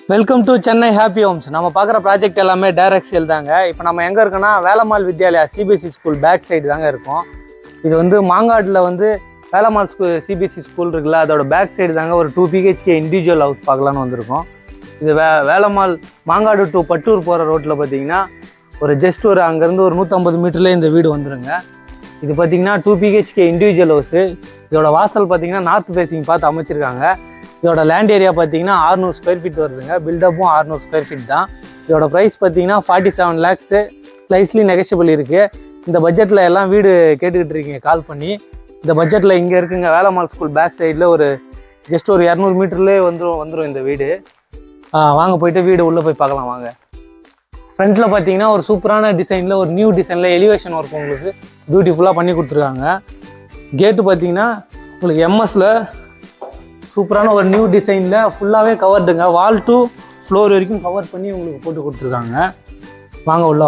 welcome to Chennai happy homes நம்ம பார்க்குற project எல்லாமே டைரக்ட் சேல் தாங்க இப்போ நம்ம எங்கே இருக்கோம்னா Velammal Vidyalaya CBSE school back side தாங்க இருக்கோம் இது வந்து மாங்காட்டில் வந்து வேலம்மாள் ஸ்கூல் சிபிஎஸ்சி ஸ்கூல் இருக்குல்ல அதோட பேக் சைடு தாங்க ஒரு டூ பிஹெச்கே இண்டிவிஜுவல் ஹவுஸ் பார்க்கலான்னு வந்திருக்கோம் இது வே வேலம்மாள் மாங்காடு டு பட்டூர் போகிற ரோட்டில் பார்த்தீங்கன்னா ஒரு ஜஸ்ட் ஒரு அங்கேருந்து ஒரு நூற்றம்பது மீட்டர்லேயே இந்த வீடு வந்துருங்க இது பார்த்தீங்கன்னா டூ பிஹெச்கே இண்டிவிஜுவல் ஹவுஸு இதோட வாசல் பார்த்தீங்கன்னா நார்த் ஃபேஸிங் பார்த்து அமைச்சிருக்காங்க இதோட லேண்ட் ஏரியா பார்த்தீங்கன்னா 600 ஸ்கொயர் ஃபீட் வருதுங்க பில்டப்பும் 600 ஸ்கொயர் ஃபீட் தான் இதோட ப்ரைஸ் பார்த்தீங்கன்னா forty seven lakhs slightly negotiable இருக்குது இந்த பட்ஜெட்டில் எல்லாம் வீடு கேட்டுக்கிட்டு இருக்கீங்க கால் பண்ணி இந்த பட்ஜெட்டில் இங்கே இருக்குங்க வேலம்மாள் ஸ்கூல் பேக் சைடில் ஒரு ஜஸ்ட் ஒரு இரநூறு மீட்டர்லேயே வந்துடும் வந்துடும் இந்த வீடு ஆ, வாங்க போயிட்டு வீடு உள்ளே போய் பார்க்கலாம் வாங்க ஃப்ரண்ட்டில் பார்த்தீங்கன்னா ஒரு சூப்பரான டிசைனில் ஒரு நியூ டிசைனில் எலிவேஷன் ஒர்க் உங்களுக்கு பியூட்டிஃபுல்லாக பண்ணி கொடுத்துருக்காங்க கேட்டு பார்த்தீங்கன்னா உங்களுக்கு எம்எஸ்ல சூப்பரான ஒரு நியூ டிசைனில் ஃபுல்லாகவே கவர்டுங்க வால் டு ஃப்ளோர் வரைக்கும் கவர் பண்ணி உங்களுக்கு போட்டு கொடுத்துருக்காங்க வாங்க உள்ள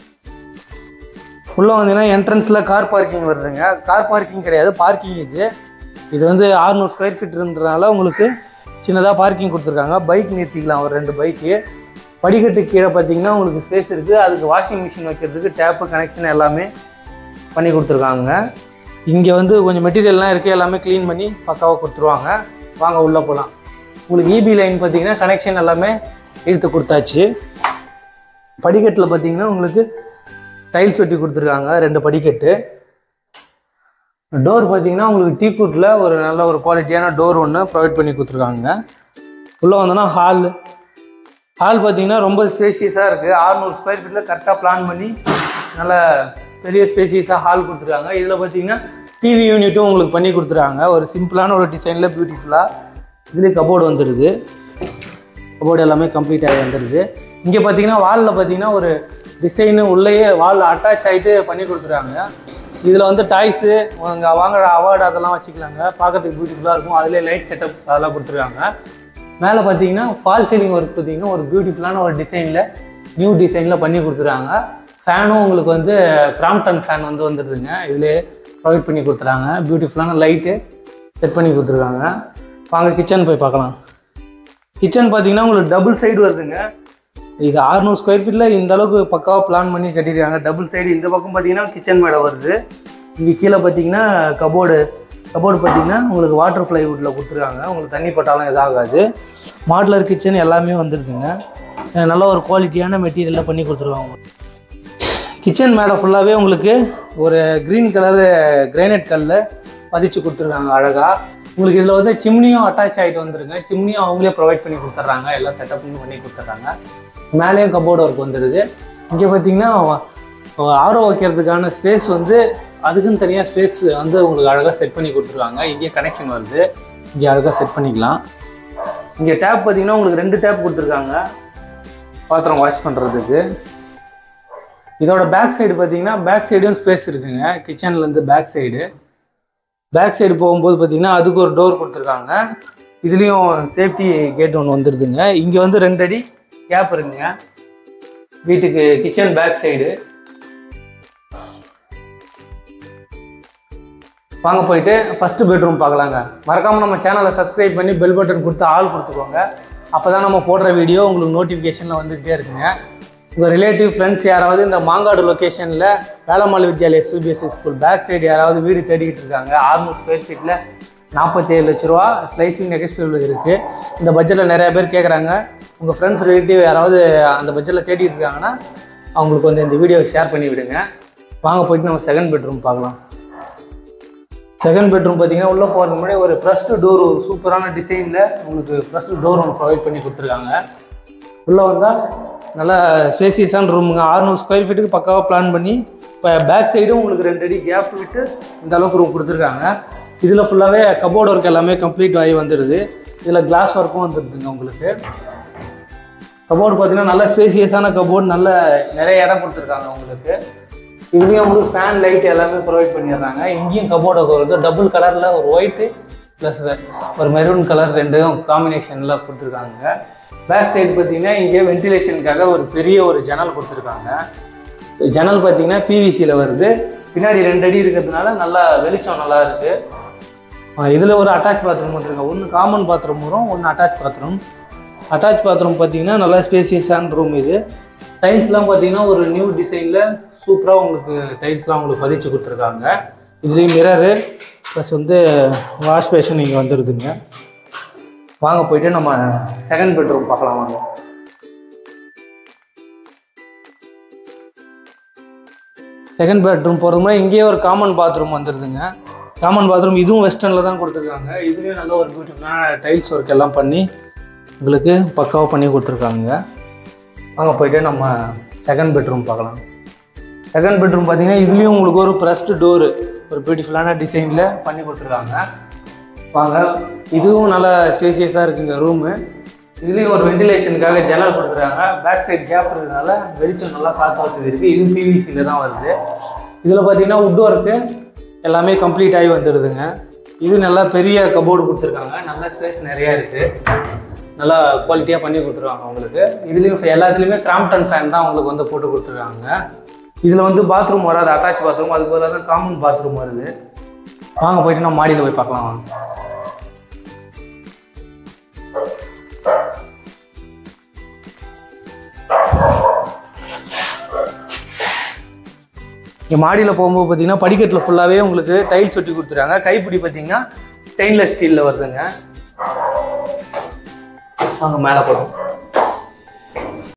உள்ளே வந்தீங்கன்னா என்ட்ரன்ஸில் கார் பார்க்கிங் வருதுங்க கார் பார்க்கிங் கிடையாது பார்க்கிங் இது இது வந்து 600 ஸ்கொயர் ஃபீட்ன்றதுனால உங்களுக்கு சின்னதாக பார்க்கிங் கொடுத்துருக்காங்க பைக் நிறுத்திக்கலாம் ஒரு ரெண்டு பைக்கு படிக்கட்டு கீழே பார்த்தீங்கன்னா உங்களுக்கு ஸ்பேஸ் இருக்குது அதுக்கு வாஷிங் மிஷின் வைக்கிறதுக்கு டேப்பு கனெக்ஷன் எல்லாமே பண்ணி கொடுத்துருக்காங்க இங்கே வந்து கொஞ்சம் மெட்டீரியல்லாம் இருக்குது எல்லாமே க்ளீன் பண்ணி பக்காவாக கொடுத்துருவாங்க வாங்க உள்ளே போகலாம் உங்களுக்கு இபி லைன் பார்த்தீங்கன்னா கனெக்ஷன் எல்லாமே இழுத்து கொடுத்தாச்சு படிக்கட்டில் பார்த்தீங்கன்னா உங்களுக்கு டைல்ஸ் ஒட்டி கொடுத்துருக்காங்க ரெண்டு படிக்கட்டு டோர் பார்த்தீங்கன்னா உங்களுக்கு டீக்குட்டில் ஒரு நல்ல ஒரு குவாலிட்டியான டோர் ஒன்று ப்ரொவைட் பண்ணி கொடுத்துருக்காங்க உள்ளே வந்தோன்னா ஹால் ஹால் பார்த்தீங்கன்னா ரொம்ப ஸ்பேசியஸாக இருக்குது 600 ஸ்கொயர் ஃபீட்டில் கரெக்டாக பிளான் பண்ணி நல்ல பெரிய ஸ்பேசியஸாக ஹால் கொடுத்துருக்காங்க இதில் பார்த்தீங்கன்னா டிவி யூனிட்டும் உங்களுக்கு பண்ணி கொடுத்துருக்காங்க ஒரு சிம்பிளான ஒரு டிசைனில் பியூட்டிஃபுல்லாக இதுலேயே கபோர்டு வந்துடுது கபோர்டு எல்லாமே கம்ப்ளீட் ஆகி வந்துடுது இங்கே பார்த்தீங்கன்னா வாலில் பார்த்தீங்கன்னா ஒரு டிசைனு உள்ளேயே வால் அட்டாச் ஆகிட்டு பண்ணி கொடுத்துருக்காங்க இதில் வந்து டாய்ஸு அங்கே வாங்குற அவார்டு அதெல்லாம் வச்சுக்கலாங்க பார்க்கறதுக்கு பியூட்டிஃபுல்லாக இருக்கும் அதிலே லைட் செட்டப் அதெல்லாம் கொடுத்துருக்காங்க மேலே பார்த்தீங்கன்னா ஃபால் சீலிங் ஒர்க் பார்த்தீங்கன்னா ஒரு பியூட்டிஃபுல்லான ஒரு டிசைனில் நியூ டிசைனில் பண்ணி கொடுத்துருக்காங்க ஃபேனும் உங்களுக்கு வந்து கிராம்டன் ஃபேன் வந்து வந்துடுதுங்க இதிலே ப்ரொவைட் பண்ணி கொடுத்துறாங்க பியூட்டிஃபுல்லான லைட்டு செட் பண்ணி கொடுத்துருக்காங்க வாங்க கிச்சன் போய் பார்க்கலாம் கிச்சன் பார்த்தீங்கன்னா உங்களுக்கு டபுள் சைடு வருதுங்க இது 600 ஸ்கொயர் ஃபீட்டில் இந்த அளவுக்கு பக்காவாக பிளான் பண்ணி கட்டியிருக்காங்க டபுள் சைடு இந்த பக்கம் பார்த்தீங்கன்னா கிச்சன் மேலே வருது இங்கே கீழே பார்த்தீங்கன்னா கபோர்டு கபோர்டு பார்த்தீங்கன்னா உங்களுக்கு வாட்டர் ஃப்ளைவுட்டில் கொடுத்துருக்காங்க உங்களுக்கு தண்ணி பட்டாலும் இதாகாது மாடலர் கிச்சன் எல்லாமே வந்துருக்குங்க அஹ் நல்ல ஒரு குவாலிட்டியான மெட்டீரியலில் பண்ணி கொடுத்துருவாங்க கிச்சன் மேலே ஃபுல்லாகவே உங்களுக்கு ஒரு க்ரீன் கலரு கிரானைட் கல்லில் பதிச்சு கொடுத்துருக்காங்க அழகாக உங்களுக்கு இதில் வந்து சிம்னியும் அட்டாச் ஆகிட்டு வந்துருங்க சிம்னியும் அவங்களே ப்ரொவைட் பண்ணி கொடுத்துட்றாங்க எல்லாம் செட்டப்பும் பண்ணி கொடுத்துட்றாங்க மேலேயும் கபோர்டு ஒர்க் வந்துடுது இங்கே பார்த்தீங்கன்னா ஆரோ வைக்கிறதுக்கான ஸ்பேஸ் வந்து அதுக்குன்னு தனியாக ஸ்பேஸ் வந்து உங்களுக்கு அழகாக செட் பண்ணி கொடுத்துருக்காங்க இங்கே கனெக்ஷன் வருது இங்கே அழகாக செட் பண்ணிக்கலாம் இங்கே டேப் பார்த்தீங்கன்னா உங்களுக்கு ரெண்டு டேப் கொடுத்துருக்காங்க பாத்திரம் வாஷ் பண்ணுறதுக்கு இதோட பேக் சைடு பார்த்தீங்கன்னா பேக் சைடும் ஸ்பேஸ் இருக்குங்க கிச்சன்லேருந்து பேக் சைடு பேக் சைடு போகும்போது பார்த்தீங்கன்னா அதுக்கு ஒரு டோர் கொடுத்துருக்காங்க இதுலேயும் சேஃப்டி கேட் ஒன்று வந்துடுதுங்க இங்கே வந்து ரெண்டு அடி கேப் இருக்குங்க வீட்டுக்கு கிச்சன் பேக் சைடு வாங்க போயிட்டு ஃபஸ்ட்டு பெட்ரூம் பார்க்கலாங்க மறக்காமல் நம்ம சேனலை சப்ஸ்கிரைப் பண்ணி பெல் பட்டன் கொடுத்து ஆள் கொடுத்துக்கோங்க அப்போ தான் நம்ம போடுற வீடியோ உங்களுக்கு நோட்டிஃபிகேஷனில் வந்துகிட்டே இருக்குங்க உங்கள் ரிலேட்டிவ் ஃப்ரெண்ட்ஸ் யாராவது இந்த மாங்காடு லொக்கேஷனில் Velammal Vidyalaya CBSE school back side யாராவது வீடு தேடிக்கிட்டு இருக்காங்க 600 ஸ்கொயர் ஃபீட்டில் நாற்பத்தேழு லட்ச ரூபா ஸ்லைசிங் நெகஸ்டிவ் இருக்குது இந்த பட்ஜெட்டில் நிறைய பேர் கேட்குறாங்க உங்கள் ஃப்ரெண்ட்ஸ் ரிலேட்டிவ் யாராவது அந்த பட்ஜெட்டில் தேடிட்டு இருக்காங்கன்னா அவங்களுக்கு வந்து இந்த வீடியோவை ஷேர் பண்ணி விடுங்க வாங்க போயிட்டு நம்ம செகண்ட் பெட்ரூம் பார்க்கலாம் செகண்ட் பெட்ரூம் பார்த்தீங்கன்னா உள்ளே போகிறதுக்கு முன்னாடி ஒரு ப்ரெஸ்டு டோர் ஒரு சூப்பரான டிசைனில் உங்களுக்கு ப்ரெஸ்டு டோர் ஒன்று ப்ரொவைட் பண்ணி கொடுத்துருக்காங்க உள்ளே வந்தால் நல்லா ஸ்பேசியஸான ரூமுங்க 600 ஸ்கொயர் ஃபீட்டுக்கு பக்காவாக பிளான் பண்ணி இப்போ பேக் சைடும் உங்களுக்கு ரெண்டு அடி கேப் விட்டு இந்த அளவுக்கு ரூம் கொடுத்துருக்காங்க இதில் ஃபுல்லாகவே கபோர்டு ஒர்க் எல்லாமே கம்ப்ளீட் ஆகி வந்துடுது இதில் கிளாஸ் ஒர்க்கும் வந்துடுதுங்க உங்களுக்கு கபோர்டு பார்த்தீங்கன்னா நல்ல ஸ்பேசியஸான கபோர்டு நல்ல நிறைய இடம் கொடுத்துருக்காங்க உங்களுக்கு இதுலேயும் உங்களுக்கு ஃபேன் லைட் எல்லாமே ப்ரொவைட் பண்ணிடுறாங்க இங்கேயும் கபோர்டு வருது டபுள் கலரில் ஒரு ஒயிட்டு ப்ளஸ் ஒரு மெரூன் கலர் ரெண்டும் காம்பினேஷனில் கொடுத்துருக்காங்க பேக் சைடு பார்த்தீங்கன்னா இங்கே வென்டிலேஷனுக்காக ஒரு பெரிய ஒரு ஜன்னல் கொடுத்துருக்காங்க ஜன்னல் பார்த்தீங்கன்னா பிவிசியில் வருது பின்னாடி ரெண்டு அடி இருக்கிறதுனால நல்லா வெளிச்சம் நல்லா இருக்குது இதில் ஒரு அட்டாச் பாத்ரூம் வந்துருங்க ஒன்று காமன் பாத்ரூம் வரும் ஒன்று அட்டாச் பாத்ரூம் அட்டாச் பாத்ரூம் பார்த்தீங்கன்னா நல்லா ஸ்பேசியஸான ரூம் இது டைல்ஸ்லாம் பார்த்தீங்கன்னா ஒரு நியூ டிசைனில் சூப்பராக உங்களுக்கு டைல்ஸ்லாம் உங்களுக்கு பதிச்சு கொடுத்துருக்காங்க இதுலேயும் மிரரு ப்ளஸ் வந்து வாஷ் பேஷன் இங்கே வந்துடுதுங்க வாங்க போயிட்டு நம்ம செகண்ட் பெட்ரூம் பார்க்கலாம் வாங்க செகண்ட் பெட்ரூம் போகிறது மாதிரி இங்கேயே ஒரு காமன் பாத்ரூம் வந்துடுதுங்க காமன் பாத்ரூம் இதுவும் வெஸ்டர்னில் தான் கொடுத்துருக்காங்க இதுலேயும் நல்ல ஒரு பியூட்டிஃபுல்லான டைல்ஸ் ஒர்க் எல்லாம் பண்ணி உங்களுக்கு பக்காவாக பண்ணி கொடுத்துருக்காங்க வாங்க போயிட்டு நம்ம செகண்ட் பெட்ரூம் பார்க்கலாம் செகண்ட் பெட்ரூம் பார்த்தீங்கன்னா இதுலேயும் உங்களுக்கு ஒரு ப்ரெஸ்டு டோரு ஒரு பியூட்டிஃபுல்லான டிசைனில் பண்ணி கொடுத்துருக்காங்க வாங்க இதுவும் நல்லா ஸ்பேசியஸாக இருக்குங்க ரூமு இதுலேயும் ஒரு வென்டிலேஷனுக்காக ஜன்னல் கொடுத்துருக்காங்க பேக் சைடு கேப் இருக்கிறதுனால வெளிச்சம் நல்லா காற்று வசதி இருக்குது இது பிவிசியில் தான் வருது இதில் பார்த்தீங்கன்னா வுட் ஒர்க்கு எல்லாமே கம்ப்ளீட் ஆகி வந்துடுதுங்க இது நல்லா பெரிய கபோர்டு கொடுத்துருக்காங்க நல்ல ஸ்பேஸ் நிறையா இருக்குது நல்லா குவாலிட்டியாக பண்ணி கொடுத்துருவாங்க உங்களுக்கு இதுலேயும் எல்லாத்துலேயுமே கிராம்டன் ஃபேன் தான் உங்களுக்கு வந்து போட்டு கொடுத்துருக்காங்க இதில் வந்து பாத்ரூம் வராது அட்டாச் பாத்ரூம் அது போல தான் காமன் பாத்ரூம் வருது வாங்க போயிட்டு நம்ம மாடியில் போய் பார்க்கலாம் வாங்க இங்கே மாடியில் போகும்போது பார்த்தீங்கன்னா படிக்கட்டில் ஃபுல்லாகவே உங்களுக்கு டைல்ஸ் ஒட்டி கொடுத்துருக்காங்க கைப்பிடி பார்த்தீங்கன்னா ஸ்டெயின்லெஸ் ஸ்டீலில் வருதுங்க வாங்க மேலே போகிறோம்